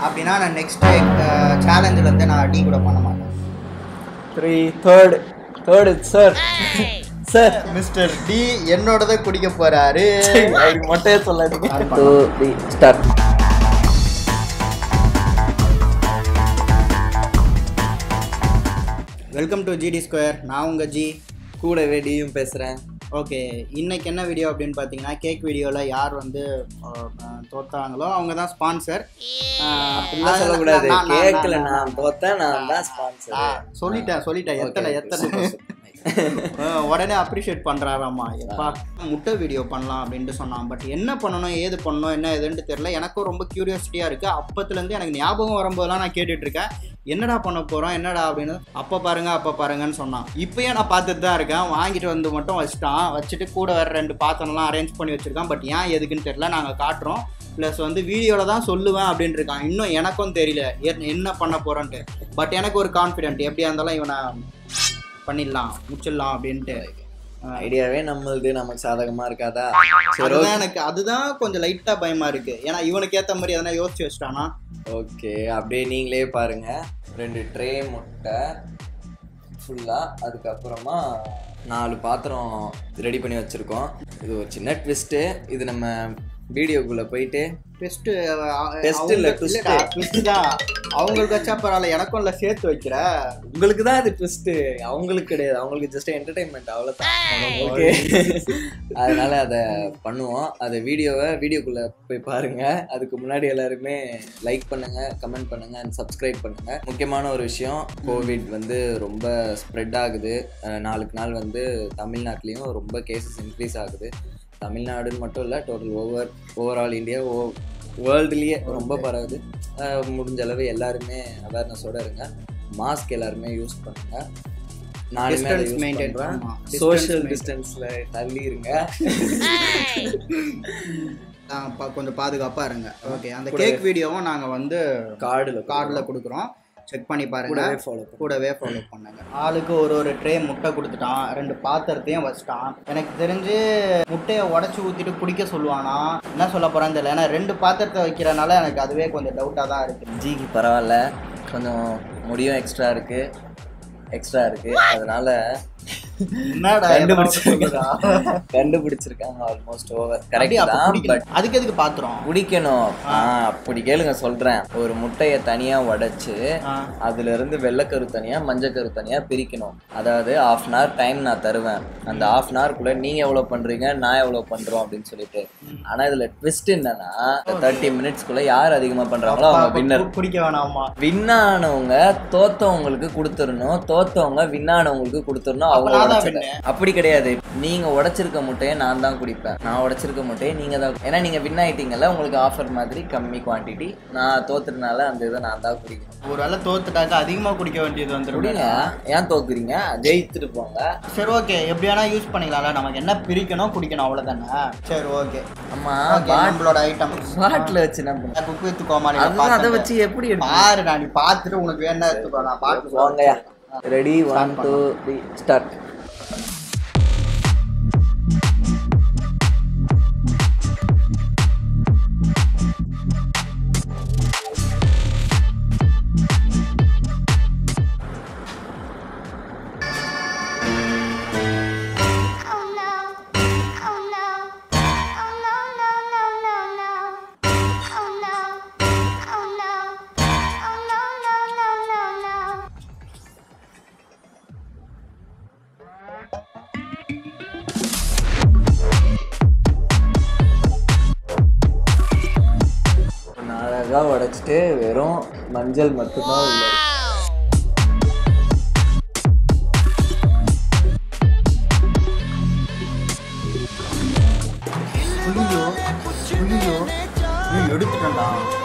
அப்படின்னா நான் நெக்ஸ்ட் சேலஞ்சில் இருந்து நான் டீ கூட பண்ண மாட்டேன் three third third sir sir mister T என்னோடதை குடிக்க போறாரு அதுக்கு மொட்டையே சொல்லாதீங்க ஆரம்பம். Two three start welcome to GT square நான் உங்க ஜி கூடவே டியும் பேசுகிறேன் ஓகே இன்னைக்கு என்ன வீடியோ அப்படின்னு பார்த்தீங்கன்னா கேக் வீடியோவில் யார் வந்து அஹ், அஹ், தோத்தாங்களோ அவங்க தான் ஸ்பான்சர் அப்படிலாம் சொல்லக்கூடாது கேட்கல நான் தோத்தேன் நான் தான் ஸ்பான்சர் சொல்லிட்டேன் சொல்லிட்டேன் எத்தனை எத்தனை அஹ், உடனே அப்ரிஷியேட் பண்ணுறாராம்மா எப்பா முட்டை வீடியோ பண்ணலாம் அப்படின்ட்டு சொன்னான் பட் என்ன பண்ணணும் ஏது பண்ணணும் என்ன ஏதுன்ட்டு தெரியல எனக்கும் ரொம்ப க்யூரியாசிட்டியாக இருக்குது அப்பத்துலேருந்து எனக்கு ஞாபகம் வரும்போதெல்லாம் நான் கேட்டுட்டு இருக்கேன் என்னடா பண்ண போகிறோம் என்னடா அப்படின்னு அப்போ பாருங்க அப்போ பாருங்கன்னு சொன்னான் இப்போயே நான் பார்த்துட்டு தான் இருக்கேன் வாங்கிட்டு வந்து மட்டும் வச்சுட்டான் வச்சுட்டு கூட வேற ரெண்டு பாத்திரம்லாம் அரேஞ்ச் பண்ணி வச்சிருக்கான் பட் ஏன் எதுக்குன்னு தெரியல நாங்கள் காட்டுறோம் ப்ளஸ் வந்து வீடியோவில் தான் சொல்லுவேன் அப்படின்ட்டு இருக்கான் இன்னும் எனக்கும் தெரியல என்ன- என்ன பண்ண போகிறோன்ட்டு பட் எனக்கு ஒரு கான்ஃபிடென்ட் எப்படியா இருந்தாலும் இவனை பண்ணிடலாம் முடிச்சிடலாம் அப்படின்ட்டு ஐடியாவே நம்மளுது நமக்கு சாதகமா இருக்காதா சரி அதுதான் எனக்கு அதுதான் கொஞ்சம் லைட்டாக பயமா இருக்கு ஏன்னா இவனுக்கு ஏற்ற மாதிரி எதனா யோசிச்சு வச்சிட்டானா ஓகே அப்படியே நீங்களே பாருங்க ரெண்டு ட்ரே முட்டை ஃபுல்லாக அதுக்கப்புறமா நாலு பாத்திரம் ரெடி பண்ணி வச்சுருக்கோம் இது ஒரு சின்ன ட்விஸ்ட்டு இது நம்ம வீடியோக்குள்ளே போயிட்டு டெஸ்ட் Test இல்ல, twist. ட்விஸ்ட் தான் அவங்களுக்கு வச்சா பரவாயில்ல எனக்கும் இல்லை சேர்த்து வைக்கிற உங்களுக்கு தான் அது ட்விஸ்ட்டு அவங்களுக்கு கிடையாது அவங்களுக்கு ஜஸ்ட் என்டர்டைன்மெண்ட் அவ்வளோதான் ஓகே அதனால அதை பண்ணுவோம் அதை வீடியோவை வீடியோக்குள்ளே போய் பாருங்க அதுக்கு முன்னாடி எல்லாருமே லைக் பண்ணுங்க கமெண்ட் பண்ணுங்க அண்ட் சப்ஸ்கிரைப் பண்ணுங்க முக்கியமான ஒரு விஷயம் கோவிட் வந்து ரொம்ப ஸ்ப்ரெட் ஆகுது அஹ் நாளுக்கு நாள் வந்து தமிழ்நாட்டிலையும் ரொம்ப கேசஸ் இன்க்ரீஸ் ஆகுது தமிழ்நாடுன்னு மட்டும் இல்லை டோட்டல் ஓவர் ஓவரால் இந்தியா ஓ வேர்ல்டுலேயே ரொம்ப பரவுது அஹ் முடிஞ்ச அளவு எல்லாருமே அவேர்னஸோட இருங்க மாஸ்க் எல்லாருமே யூஸ் பண்ணுங்க நானுமே அதை Distance யூஸ் maintain பண்றேன் ஆமா. Distance social maintain. டிஸ்டன்ஸ்ல தள்ளி இருங்க ஆ, பா- கொஞ்சம் பாதுகாப்பா இருங்க ஓகே அந்த கூடவே- கேக் வீடியோவும் நாங்க வந்து கார்டுல கார்டில் கொடுக்குறோம் செக் பண்ணி பாருங்க கூடவே ஃபாலோ கூடவே ஃபாலோ பண்ணுங்க ஆளுக்கு ஒரு ஒரு ட்ரே முட்டை கொடுத்துட்டான் ரெண்டு பாத்திரத்தையும் வச்சிட்டான் எனக்கு தெரிஞ்சு முட்டையை உடச்சி ஊற்றிட்டு குடிக்க சொல்லுவானா என்ன சொல்ல போறான்னு தெரியல ஏன்னா ரெண்டு பாத்திரத்தை வைக்கிறனால எனக்கு அதுவே கொஞ்சம் டவுட்டாக தான் இருக்கு ஜிக்கு பரவாயில்ல கொஞ்சம் முடியும் எக்ஸ்ட்ரா இருக்கு எக்ஸ்ட்ரா இருக்கு அதனால என்னடா கண்டுபிடிச்சிருக்காங்க கண்டுபிடிச்சிருக்காங்க ஆல்மோஸ்ட் ஓவர் கரெக்ட் தான் பட் அதுக்கு எதுக்கு பாத்திரம் குடிக்கணும் ஆ அப்படி கேளுங்க சொல்றேன் ஒரு முட்டையை தனியா உடைச்சு ஆ. அதுல இருந்து வெள்ளைக்கரு தனியா மஞ்சக்கரு தனியா பிரிக்கணும் அதாவது ஆஃப் அன் ஹவர் டைம் நான் தருவேன் அந்த ஆஃப் அன் ஹவர்க்குள்ள நீங்க எவ்வளவு பண்றீங்க நான் எவ்வளவு பண்றோம் அப்படின்னு சொல்லிட்டு ஆனா இதுல ட்விஸ்ட் என்னன்னா தேர்ட்டி மினிட்ஸ்க்குள்ள யார் அதிகமா பண்றாங்களோ அவங்க வின்னர் கு- குடிக்க வேணாமா வின்னானவங்க தோத்தவங்களுக்கு கொடுத்துடணும் தோத்தவங்க வின்னானவங்களுக்கு கொடுத்துடணும் அவங்க அப்ப நான் தான் உடைச்சத. அப்படி கிடையாது நீங்க உடைச்சிருக்க முட்டையை நான் தான் குடிப்பேன் நான் உடைச்சிருக்க முட்டையை நீங்க தான் ஏன்னா நீங்க வின் ஆயிட்டீங்கல்ல உங்களுக்கு ஆஃபர் மாதிரி கம்மி குவாண்டிட்டி நான் தோத்துறதுனால அந்த இதை நான் தான் குடிக்கணும் ஒரு வேளை தோத்துட்டாக்க அதிகமா குடிக்க வேண்டியது வந்துடும் குடிங்க ஏன் தோக்குறீங்க ஜெயித்துட்டு போங்க சரி ஓகே எப்படி வேணா யூஸ் பண்ணிக்கலாம்ல நமக்கு என்ன பிரிக்கணும் குடிக்கணும் அவ்வளவுதானே சரி ஓகே ஆமா ஓகே நம்மளோட ஐட்டம் பாட்டில் வச்சு என்ன பண்ண குக் வித் கோமாளி அதுதான் அதை வச்சு எப்படி எடுப்பீங்க? பாரு நான் நீ பார்த்துட்டு உனக்கு வேணா எடுத்துக்கோ நான் பார்த்து வாங்கயா ready one two three start Oh no. Oh no. Oh no, no, no, no, no. Oh no. Oh no. Oh no, no, no, no, no. அழகா உடைச்சிட்டு வெறும் மஞ்சள் மட்டும்தான் உள்ள இருக்கு. புளியோ புளியோ நீ எடுத்துட்டா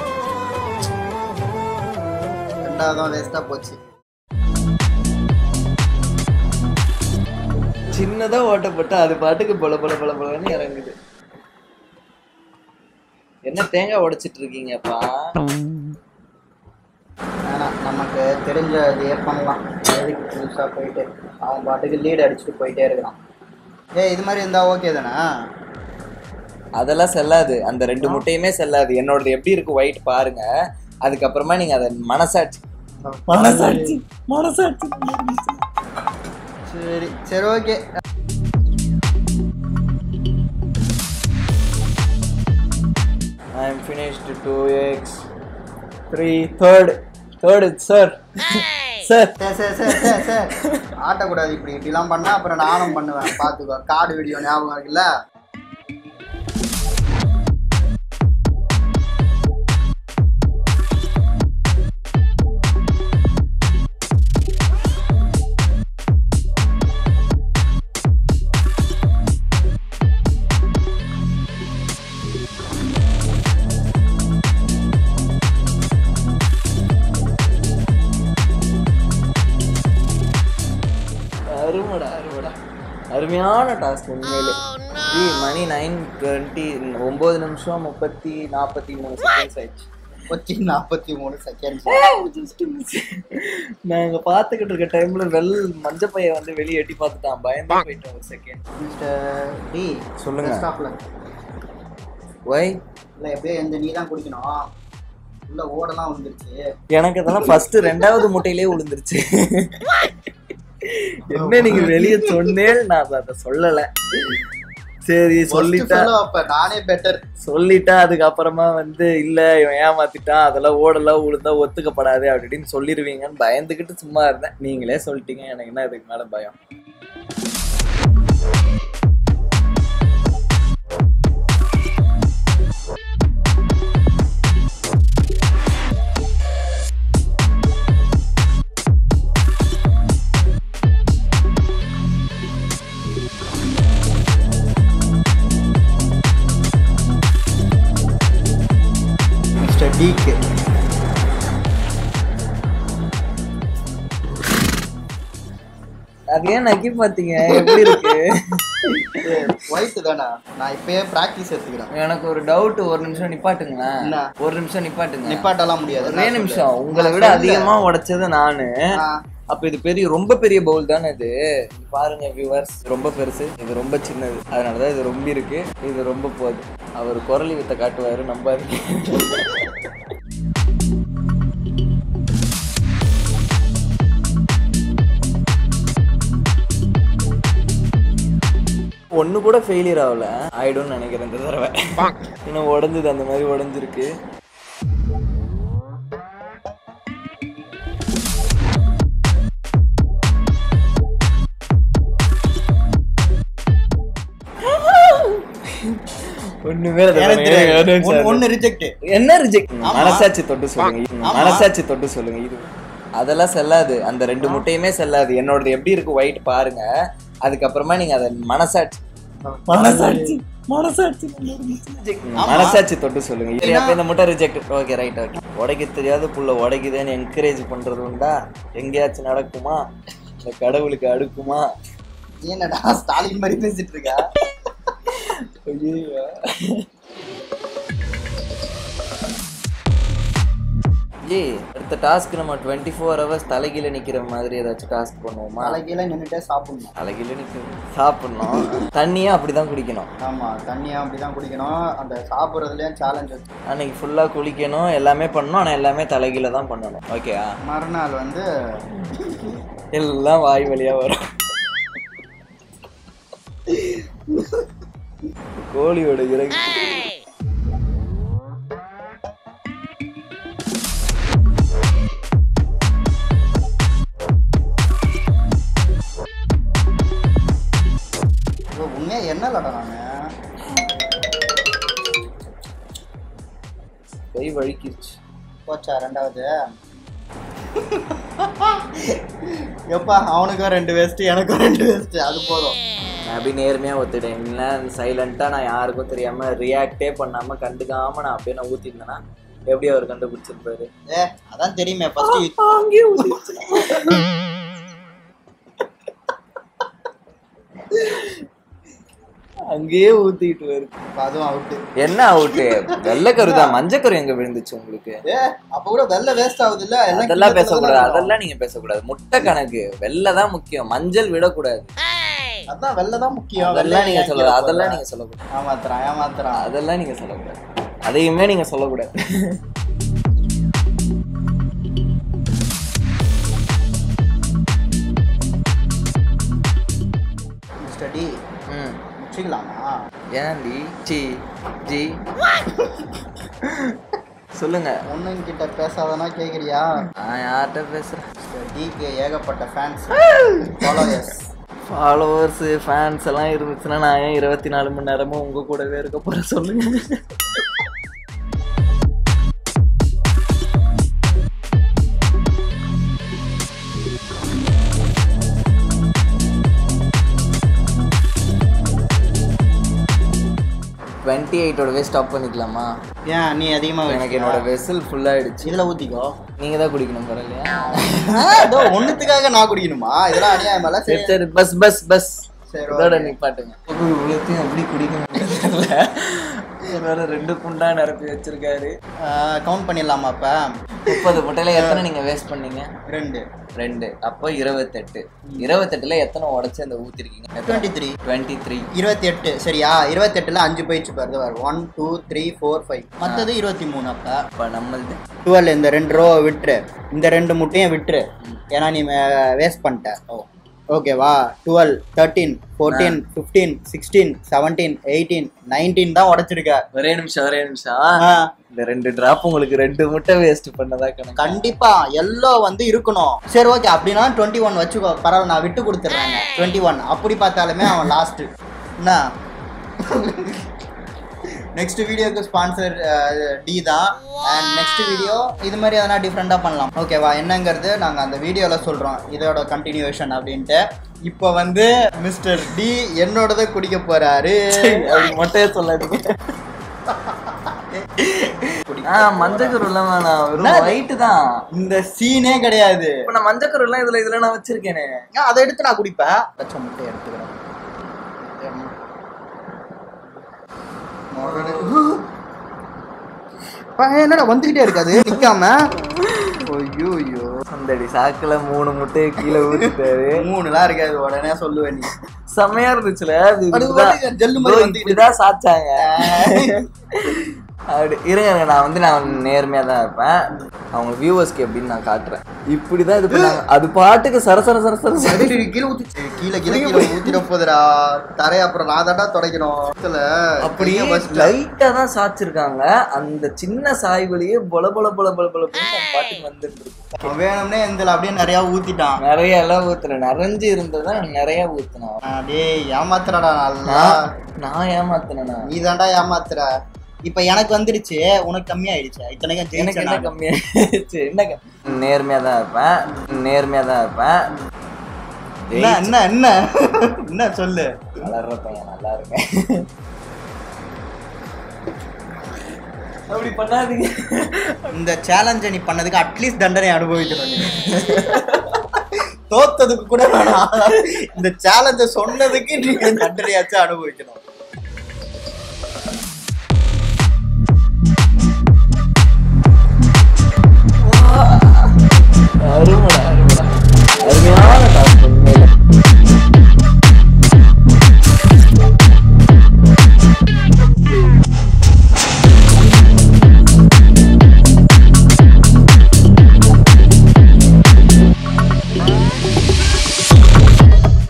ரெண்டாவதும் வேஸ்டா போச்சு சின்னதா ஓட்டப்பட்டு அது பாட்டுக்கு பொல பொல பொல பொலன்னு இறங்குது என்ன தேங்காய் உடைச்சிட்டு இருக்கீங்கப்பா வேணாம் நமக்கு தெரிஞ்ச இதையே பண்ணலாம் எதுக்கு புதுசாக போயிட்டு அவன் பாட்டுக்கு லீட் அடிச்சுட்டு போயிட்டே இருக்கிறான் ஏய் இது மாதிரி இருந்தா ஓகே தானே அதெல்லாம் செல்லாது அந்த ரெண்டு முட்டையுமே செல்லாது என்னோடது எப்படி இருக்கு ஒயிட் பாருங்க அதுக்கப்புறமா நீங்க அதை மனசாட்சி மனசாட்சி மனசாட்சி சரி சரி okay I'm finished two X three third third sir sir சரி சரி சரி சரி சரி ஆட்டக்கூடாது இப்படி இப்படிலாம் பண்ணா அப்புறம் நானும் பண்ணுவேன் பார்த்துக்கோ கார்டு வீடியோ ஞாபகம் இருக்குல்ல அருமடா அருமடா அருமையான டாஸ்க் உண்மையிலே ஏய், மணி நைன் டுவெண்ட்டி ஒம்பது நிமிஷம் முப்பத்தி நாற்பத்தி மூணு செகண்ட்ஸ் ஆயிடுச்சு முப்பத்தி நாற்பத்தி மூணு செகண்ட்ஸ் நாங்க பாத்துக்கிட்டு இருக்க டைம்ல வெள் மஞ்ச பையன் வந்து வெளியே எட்டி பார்த்துட்டான் பயந்து போயிட்டோம் ஒரு செகண்ட் மிஸ்டர் டி சொல்லுங்க. ஸ்டாப்ல ஒய் இல்ல எப்படியோ எந்த நீ தான் குடிக்கணும் உள்ள ஓடலாம் வந்துருச்சு எனக்கு அதெல்லாம் ஃபர்ஸ்ட் ரெண்டாவது முட்டையிலே விழுந்துருச்சு என்ன நீங்க வெளியே சொன்னேன் நான் அதை சொல்லல சரி சொல்லிட்டா அப்ப நானே பெட்டர் சொல்லிட்டா அதுக்கப்புறமா வந்து இல்ல இவன் ஏமாத்திட்டான் அதெல்லாம் ஓடலாம் உளுந்தா ஒத்துக்கப்படாது அப்படி இப்படின்னு சொல்லிடுவீங்கன்னு பயந்துக்கிட்டு சும்மா இருந்தேன் நீங்களே சொல்லிட்டீங்க எனக்கு என்ன இதுக்கு மேல பயம் மிஸ்டர் டிக்கு அது ஏன் நக்கி பாத்தீங்க எப்படி இருக்கு ஒயிட் தானே நான் இப்பயே பிராக்டிஸ் எடுத்துக்கிறேன் எனக்கு ஒரு டவுட் ஒரு நிமிஷம் நிப்பாட்டுங்களேன் என்ன? ஒரு நிமிஷம் நிப்பாட்டுங்க நிப்பாட்டலாம் முடியாது ஒரே நான் நிமிஷம் சொல்றேன். உங்களை நான் விட சொல்றேன். அதிகமா உடைச்சது நானு ஆ, அப்ப இது பெரிய ரொம்ப பெரிய பவுல் தானே இது இது பாருங்க வியூவர்ஸ் ரொம்ப பெருசு இது ரொம்ப சின்னது அதனாலதான் இது ரொம்ப இருக்கு இது ரொம்ப போகுது அவர் குரலி வித்த காட்டுவாரு நம்பாதீங்க ஒண்ணு கூட ஃபெயிலியர் ஆகல ஆயிடும்னு நினைக்கிறேன் இந்த தடவை இன்னும் உடஞ்சது அந்த மாதிரி உடஞ்சிருக்கு ஒண்ணுமே இல்ல. எனக்கு ஒரு தெரியாது. நிமிஷம் ஒண்ணு- இரு. ஒண்ணு ரிஜெக்ட் என்ன ரிஜெக்ட் ஆமா. மனசாட்சி தொட்டு சொல்லுங்க ஆமா. மனசாட்சி தொட்டு சொல்லுங்க இது அதெல்லாம் செல்லாது அந்த ரெண்டு முட்டையுமே செல்லாது என்னோடது எப்படி இருக்கு ஒயிட் பாருங்க அதுக்கப்புறமா நீங்க அதை மனசாட்சி மனசாட்சி மனசாட்சி மனசாட்சி தொட்டு சொல்லுங்க இது அப்ப இந்த முட்டை ரிஜெக்ட் ஓகே ரைட் ஓகே உடைக்க தெரியாத புள்ள உடைக்குதுன்னு என்கரேஜ் பண்றது உண்டா எங்கேயாச்சும் நடக்குமா இந்த கடவுளுக்கு அடுக்குமா என்னடா ஸ்டாலின் மாதிரி பேசிட்டு இருக்கா ஐயையோ. ஏய் அடுத்த டாஸ்க் நம்ம டுவெண்ட்டி ஃபோர் ஹவர்ஸ் தலைகீழ நிக்கிற மாதிரி ஏதாச்சும் டாஸ்க் பண்ணுவோமா தலைகீழ நின்னுட்டே சாப்பிடணும் தலைகீழ நிக்க சாப்பிடணும் தண்ணியும் அப்படிதான் குடிக்கணும் ஆமா தண்ணியா அப்படிதான் குடிக்கணும் அந்த சாப்பிடுறதுலயும் சேலஞ்ச் வச்சு அன்னைக்கு ஃபுல்லா குளிக்கணும் எல்லாமே பண்ணணும் ஆனா எல்லாமே தலைகீழ தான் பண்ணணும் ஓகேயா மறுநாள் வந்து எல்லாம் வாய் வழியா வரும் கோழியோட இறகு bro, உண்மையா என்ன இல்லடா நானு கை வழுக்கிருச்சு போச்சா ரெண்டாவது எப்பா அவனுக்கும் ரெண்டு வேஸ்ட் எனக்கும் ரெண்டு வேஸ்ட் அது போதும் நான் அப்படி நேர்மையா ஒத்துட்டேன் இல்லை சைலண்டா நான் யாருக்கும் தெரியாம ரியாக்டே பண்ணாம கண்டுக்காம நான் அப்படியே நான் ஊத்திருந்தேன்னா எப்படி அவர் கண்டுபிடிச்சிருப்பாரு ஏ அதான் தெரியுமே ஃபர்ஸ்ட் அங்கேயே ஊத்திருச்சு அங்கேயே ஊத்திட்டு வருது அதுவும் அவுட்டு என்ன அவுட்டு வெள்ளைக்கரு தான் மஞ்சக்கரு எங்க விழுந்துச்சு உங்களுக்கு ஏ அப்ப கூட வெள்ள வேஸ்ட் ஆகுது இல்ல அதெல்லாம் பேசக்கூடாது அதெல்லாம் நீங்க பேசக்கூடாது முட்டை கணக்கு வெள்ளை தான் முக்கியம் மஞ்சள் விடக்கூடாது அதான் வெள்ள தான் முக்கியம் அதெல்லாம் நீங்க வெள்ளையை சொல்லக்கூடாது ஏன் அதெல்லாம் கீழே நீங்க சொல்லக்கூடாது போடுற? ஏமாத்துறான் ஏமாத்துறான் அதெல்லாம் நீங்க சொல்லக்கூடாது அதையுமே நீங்க சொல்லக்கூடாது ஊத்திடலாமா ஏன்டி சி ஜி சொல்லுங்க ஒன்னும் கிட்ட பேசாதனா கேக்குறியா நான் யார்கிட்ட பேசுறேன் டிக்கு ஏகப்பட்ட ஃபேன்ஸ் ஃபாலோயர்ஸ் ஃபாலோவர்ஸ் ஃபேன்ஸ் எல்லாம் இருந்துச்சுன்னா நான் ஏன் இருபத்தி நாலு மணி நேரமும் உங்க கூடவே இருக்க போறேன் சொல்லுங்க டுவெண்ட்டி எயிட்டோடவே ஸ்டாப் பண்ணிக்கலாமா ஏன் நீ அதிகமா எனக்கு என்னோட வெசல் ஃபுல் ஆயிடுச்சு இதுல ஊத்திக்கோ நீங்க தான் குடிக்கணும் பரவாயில்லையா ஏதோ ஒண்ணுத்துக்காக நான் குடிக்கணுமா இதெல்லாம் அநியாயமல்ல சரி சரி சரி பஸ் பஸ் பஸ் சரி, இதோட நிப்பாட்டுங்க இவ்வளோத்தையும் அப்படி குடிக்க வேற ரெண்டு குண்டா நிரப்பி வச்சிருக்காரு கவுண்ட் பண்ணிடலாமா அப்ப முப்பது முட்டையில எத்தனை நீங்க வேஸ்ட் பண்ணீங்க ரெண்டு ரெண்டு அப்போ இருபத்தெட்டு இருபத்தெட்டுல எத்தனை உடைச்சு அந்த ஊத்திருக்கீங்க டுவெண்ட்டி த்ரீ டுவெண்ட்டி த்ரீ இருபத்தி எட்டு சரியா இருபத்தெட்டுல அஞ்சு போயிடுச்சு பாருது வரும் one two three four five மற்றது இருபத்தி மூணு அப்ப இப்போ நம்மளது டுவெல் இந்த ரெண்டு ரோ விட்டுரு இந்த ரெண்டு முட்டையும் விட்டுரு ஏன்னா நீ வேஸ்ட் பண்ணிட்ட ஓ ஓகேவா twelve thirteen fourteen fifteen sixteen seventeen eighteen nineteen தான் உடைச்சிருக்க ஒரே நிமிஷம் ஒரே நிமிஷம் ஆ, இந்த ரெண்டு டிராப் உங்களுக்கு ரெண்டு முட்டை வேஸ்ட் பண்ணதா கணக்கு கண்டிப்பா எல்லோ வந்து இருக்கணும் சரி ஓகே அப்படின்னா டுவெண்ட்டி ஒன் வச்சுக்கோ பரவாயில்ல நான் விட்டு கொடுத்துட்றேன் டுவெண்ட்டி ஒன் அப்படி பார்த்தாலுமே அவன் லாஸ்ட் என்ன நெக்ஸ்ட் வீடியோக்கு ஸ்பான்சர் டி தான் அண்ட் நெக்ஸ்ட் வீடியோ இது மாதிரி எதனா டிஃப்ரெண்ட்டாக பண்ணலாம் ஓகேவா என்னங்கிறது நாங்கள் அந்த வீடியோவில் சொல்கிறோம் இதோட கண்டினியூஷன் அப்படின்ட்டு இப்போ வந்து மிஸ்டர் டி என்னோடதை குடிக்க போறாரு அப்படி மொட்டையே சொல்லாதீங்க ஆ மஞ்சக்கரு எல்லாம் வேணாம் வெறும் ஒயிட் தான் இந்த சீனே கிடையாது இப்ப நான் மஞ்சக்கரு எல்லாம் இதுல இதுல நான் வச்சிருக்கேனே ஆ, அதை எடுத்து நான் குடிப்பேன் பச்சை முட்டை எடுத்துக்கிறேன் பையன் என்னடா வந்துகிட்டே இருக்காது நிக்காம ஐயோ ஐயோ சந்தடி சாக்குல மூணு முட்டையை கீழே ஊத்திட்டாரு மூணுலாம் இருக்காது உடனே சொல்லுவேன் நீ செம்மையா இருந்துச்சுல அது அது இப்படிதான் பாட்டுக்கு ஜெல்லு மாதிரி இதோ வந்துகிட்டு இப்படிதான் சாச்சாங்க அப்படி இருங்க இருங்க, நான் வந்து நான் நேர்மையா தான் இருப்பேன் அவங்க வியூவர்ஸ்க்கு எப்படின்னு நான் காட்டுறேன் இப்படிதான் இது பண்ணாங்க அது பாட்டுக்கு சர சர சர சர சர. அடி, கீழே ஊத்தி கீழே கீழே கீழே ஊத்திட போதுடா தரைய அப்புறம் நான் தாண்டா துடைக்கணும் இதுல அப்படியே கையை first லைட்டா தான் சாச்சிருக்காங்க அந்த சின்ன சாய்வுலயே பொல பொல பொல பொல பொல பொல அது பாட்டுக்கு வந்துட்டு இருக்கு அவன் வேணும்னே இந்த அப்படியே நிறைய ஊத்திட்டான் நிறைய எல்லாம் ஊத்துறேன் நிறைஞ்சு இருந்ததா நிறைய ஊத்துனேன் டேய் ஏமாத்துறடா நல்லா நான் நான் ஏமாத்தினா நீ தாண்டா ஏமாத்துற இப்ப எனக்கு வந்துருச்சு உனக்கு கம்மியாயிடுச்சு இத்தனைக்கும் எனக்கு என்ன ஜெயிச்சேன் கம்மியாச்சு என்ன கம்- நேர்மையா தான் இருப்பேன் நேர்மையா தான் இருப்பேன் என்ன என்ன என்ன என்ன சொல்லு வளர்ற பையன் நல்லா இருக்கேன் அப்படி பண்ணாதீங்க இந்த சேலஞ்சை நீ பண்ணதுக்கு அட்லீஸ்ட் தண்டனை அனுபவிக்கணும் நீ. தோத்ததுக்கு கூட வேணாம் இந்த சேலஞ்ச சொன்னதுக்கு நீ தண்டனையாச்சும் அனுபவிக்கணும் அருமடா